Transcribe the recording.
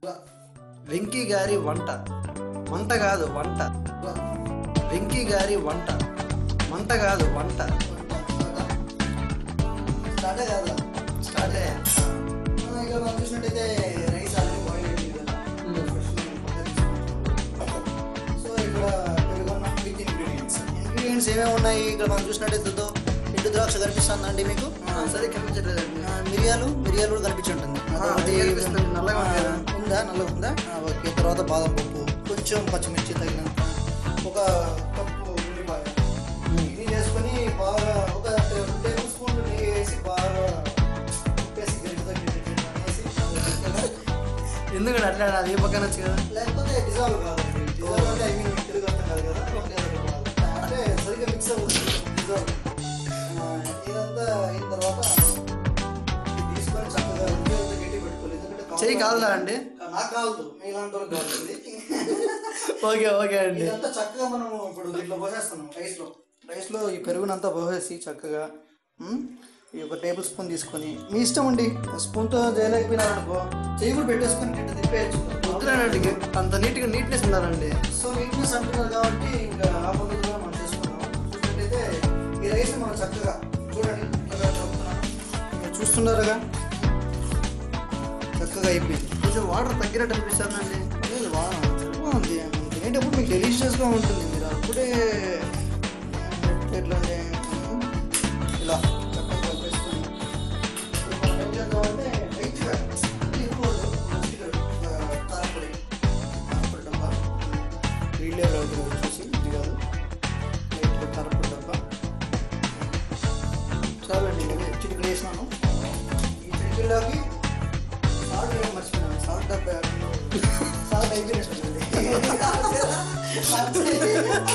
వెంకీ గారి వంట మంట కాదు వంట వెంకీ గారి వంట మంట కాదు వంట స్టార్టే కాదా స్టార్టే ఆ, ఇక్కడ మనం చూసినట్టయితే రైస్ ఆల్రెడీ బాయిల్ అయింది కదా సో ఇక్కడ పెరుగున్న విత్ ఇంగ్రీడియంట్స్ ఇంగ్రీడియంట్స్ ఏమేమి ఉన్నాయి ఇక్కడ మనం చూసినట్టయితే దో- ఎండు ద్రాక్ష కనిపిస్తుందండి మీకు ఆ, సరే కనిపించట్లేదండి ఆ, మిరియాలు మిరియాలు కూడా కనిపించి ఉంటుంది ఆ, అది కనిపిస్తుంది, నల్లగా ఉంది కదా. ఆ, ఉందా నల్లగా ఉందా ఆ, ఓకే తర్వాత బాదం పప్పు కొంచెం పచ్చిమిర్చి తగినంత ఒక కప్పు ఉల్లిపాయ ఇది చేసుకొని బాగా ఒక రెండు టేబుల్ స్పూన్లు నెయ్యి వేసి బాగా ఉప్పేసి గరిటెతో గిన్నె అనేసి ఎందుకంటే అట్లా అది ఏ పక్కన వచ్చి కదా లేకపోతే డిజాల్వ్ కాదు డిజాల్వ్ అంటే ఐ మీన్ తెలుగు అర్థం కాదు కదా లేదు కాదు. అంటే సరిగ్గా మిక్స్ అవుతుంది డిజాల్వ్ ఇదంతా అయిన తర్వాత ఇది తీసుకొని చక్కగా ఉల్లి అంతా గట్టి పెట్టుకోవాలి ఎందుకంటే చెయ్యి కాదులా అండి నాకు కాదు మీలాంటి వాళ్ళకి కావాలి ఓకే ఓకే అండి ఇదంతా చక్కగా మనం ఇప్పుడు దీంట్లో పోసేస్తున్నాం రైస్లో రైస్లో ఈ పెరుగునంతా పోసేసి చక్కగా ఉమ్, ఈ ఒక టేబుల్ స్పూన్ తీసుకొని మీ ఇష్టం అండి స్పూన్తో చేయలేకపోయినారనుకో చెయ్యి కూడా పెట్టేసుకొని గిట్ట తిప్పేయచ్చు వద్దులేనండి అంత నీట్గా నీట్నెస్ ఉండాలండి సో నీట్నెస్ అంటున్నారు కాబట్టి ఇంకా ఆ పద్ధతిలో మనం చేసుకున్నాం చూసినట్టయితే ఈ రైస్ మనం చక్కగా చూడండి ఎలా చెప్తున్నాను మీరు చూస్తున్నారుగా చక్కగా అయిపోయింది కొంచెం వాటర్ తగ్గినట్టు అనిపిస్తుందండి లేదు వా బాగుంది మనం తినేటప్పుడు మీకు డెలిషియస్గా ఉంటుంది మీరు అప్పుడే ఎట్లా అంటే ఉమ్, ఇలా చక్కగా కలిపేసుకొని ఇప్పుడు మనం ఏం చేద్దామంటే లైట్గా తీసుకోవద్దు మంచిగా కారపొడి కారపొడి డబ్బా వీళ్ళే రాదు వచ్చేసి ఇది కాదు లైట్గా కారపొడి డబ్బా చాలండి నేను చిటికలు వేసినాను ఈ చిటికల్లోకి సాల్ట్ ఏం మర్చిపోయినాను సాల్ట్ డబ్బా సాల్ట్ అయిపోయినట్టుంది